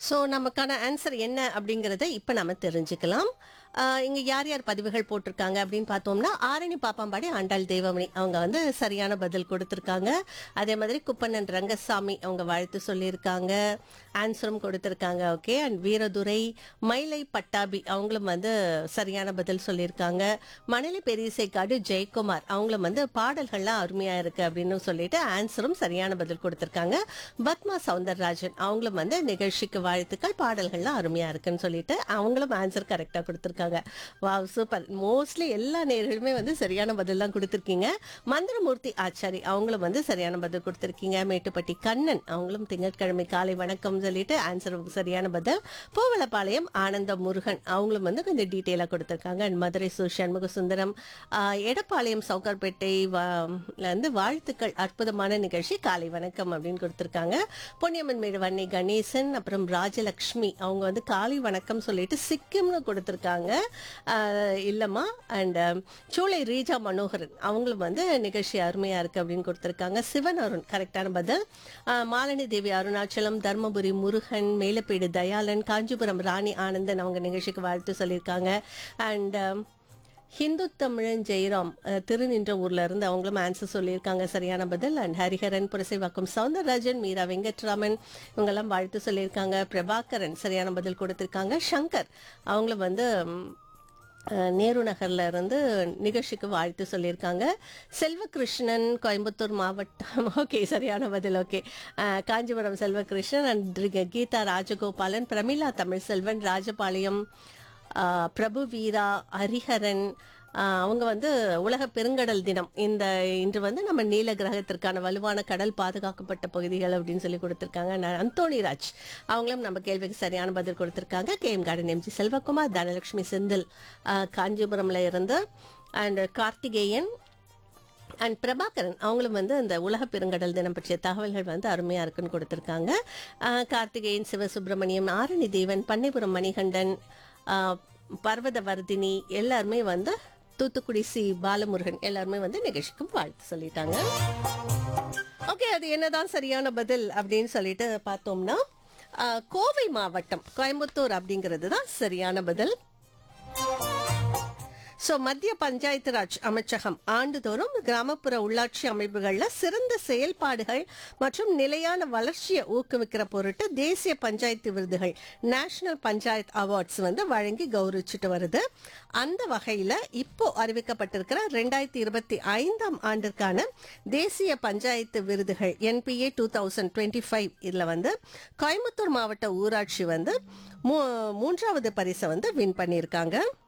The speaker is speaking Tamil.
ஸோ நமக்கான ஆன்சர் என்ன அப்படிங்கறத இப்போ நம்ம தெரிஞ்சுக்கலாம் ஆஹ் இங்க யார் யார் பதிவுகள் போட்டிருக்காங்க அப்படின்னு பார்த்தோம்னா ஆரணி பாப்பாம்பாடி ஆண்டாள் தேவமணி அவங்க வந்து சரியான பதில் கொடுத்திருக்காங்க அதே மாதிரி குப்பண்ணன் ரங்கசாமி அவங்க வாழ்த்து சொல்லியிருக்காங்க ஆன்சரும் கொடுத்திருக்காங்க ஓகே அண்ட் வீரதுரை மயிலை பட்டாபி அவங்களும் வந்து சரியான பதில் சொல்லியிருக்காங்க மணலி பெரியசைக்காடு ஜெயக்குமார் அவங்களும் வந்து பாடல்கள்லாம் அருமையா இருக்கு அப்படின்னு சொல்லிட்டு ஆன்சரும் சரியான பதில் கொடுத்திருக்காங்க பத்மா சவுந்தரராஜன் அவங்களும் வந்து நிகழ்ச்சிக்கு வாழ்த்துக்கள் பாடல்கள்லாம் அருமையா இருக்குன்னு சொல்லிட்டு அவங்களும் ஆன்சர் கரெக்டா கொடுத்திருக்காங்க வாவ் சூப்பர் மோஸ்ட்லி எல்லா நேர்களுமே வந்து சரியான பதில் தான் கொடுத்திருக்கீங்க மந்திரமூர்த்தி ஆச்சாரி அவங்களும் வந்து சரியான பதில் கொடுத்திருக்கீங்க மேட்டுப்பட்டி கண்ணன் அவங்களும் திங்கட்கிழமை காலை வணக்கம் சொல்லிட்டு ஆன்சர் சரியான பதில் பூவலப்பாளையம் ஆனந்த முருகன் அவங்களும் வந்து கொஞ்சம் டீட்டெயிலாக கொடுத்திருக்காங்க And மதுரை சு சண்முக சுந்தரம் ஆஹ், எடப்பாளையம் சவுகார்பேட்டை வா- ல வந்து வாழ்த்துக்கள் அற்புதமான நிகழ்ச்சி காலை வணக்கம் அப்படின்னு கொடுத்திருக்காங்க பொன்னியம்மன் மேடு வன்னி கணேசன் அப்புறம் ராஜலக்ஷ்மி அவங்க வந்து காலை வணக்கம் சொல்லிட்டு சிக்கிம்னு கொடுத்திருக்காங்க ஆஹ், இல்லம்மா அண்ட் சூளை ரீஜா மனோகரன் அவங்களும் வந்து நிகழ்ச்சி அருமையா இருக்கு அப்படின்னு கொடுத்திருக்காங்க சிவன் அருண் கரெக்டான பதில் ஆஹ், மாலினி தேவி அருணாச்சலம் தர்மபுரி முருகன் மேலப்பேடு தயாளன் காஞ்சிபுரம் ராணி ஆனந்தன் அவங்க நிகழ்ச்சிக்கு வாழ்த்து சொல்லியிருக்காங்க அண்ட் ஹிந்து தமிழன் ஜெயராம் அஹ், திருநின்ற ஊர்ல இருந்து அவங்களும் ஆன்சர் சொல்லியிருக்காங்க சரியான பதில் அண்ட் ஹரிஹரன் புரசைவாக்கம் சவுந்தரராஜன் மீரா வெங்கட்ராமன் இவங்கெல்லாம் வாழ்த்து சொல்லியிருக்காங்க பிரபாகரன் சரியான பதில் கொடுத்திருக்காங்க சங்கர் அவங்களும் வந்து ம், அஹ், நேரு நகர்ல இருந்து நிகழ்ச்சிக்கு வாழ்த்து சொல்லியிருக்காங்க செல்வகிருஷ்ணன் கோயம்புத்தூர் மாவட்டம் ஓகே சரியான பதில் ஓகே காஞ்சிபுரம் செல்வகிருஷ்ணன் அண்ட் கீதா ராஜகோபாலன் பிரமிளா தமிழ் செல்வன் ராஜபாளையம் ஆஹ் பிரபு வீரா ஹரிஹரன் ஆஹ் அவங்க வந்து உலக பெருங்கடல் தினம் இந்த இன்று வந்து நம்ம நீல கிரகத்திற்கான வலுவான கடல் பாதுகாக்கப்பட்ட பகுதிகள் அப்படின்னு சொல்லி கொடுத்திருக்காங்க ந- அந்தோணி ராஜ் அவங்களும் நம்ம கேள்விக்கு சரியான பதில் கொடுத்திருக்காங்க K M garden MG Selvakumar Dhanalakshmi Senthil ஆஹ் காஞ்சிபுரம்ல இருந்து அண்ட் கார்த்திகேயன் அண்ட் பிரபாகரன் அவங்களும் வந்து இந்த உலக பெருங்கடல் தினம் பற்றிய தகவல்கள் வந்து அருமையா இருக்குன்னு கொடுத்திருக்காங்க ஆஹ் கார்த்திகேயன் சிவசுப்பிரமணியம் ஆரணி தேவன் பண்ணைபுரம் மணிகண்டன் ஆஹ் பர்வதவர்தினி எல்லாருமே வந்து தூத்துக்குடி சி பாலமுருகன் எல்லாருமே வந்து நிகழ்ச்சிக்கும் வாழ்த்து சொல்லிட்டாங்க ஓகே அது என்னதான் சரியான பதில் அப்படின்னு சொல்லிட்டு பார்த்தோம்னா ஆஹ் கோவை மாவட்டம் கோயம்புத்தூர் அப்படிங்கிறது தான் சரியான பதில் சோ மத்திய பஞ்சாயத்து ராஜ் அமைச்சகம் ஆண்டுதோறும் கிராமப்புற உள்ளாட்சி அமைப்புகள்ல சிறந்த செயல்பாடுகள் மற்றும் நிலையான வளர்ச்சியை ஊக்குவிக்கிற பொருட்டு தேசிய பஞ்சாயத்து விருதுகள் நேஷனல் பஞ்சாயத் அவார்ட்ஸ் வந்து வழங்கி கௌரவிச்சுட்டு வருது அந்த வகையில இப்போ அறிவிக்கப்பட்டிருக்கிற ரெண்டாயிரத்தி இருபத்தி ஐந்தாம் ஆண்டிற்கான தேசிய பஞ்சாயத்து விருதுகள் NBA two thousand twenty five இதுல வந்து கோயம்புத்தூர் மாவட்ட ஊராட்சி வந்து மூ- மூன்றாவது பரிசை வந்து வின் பண்ணியிருக்காங்க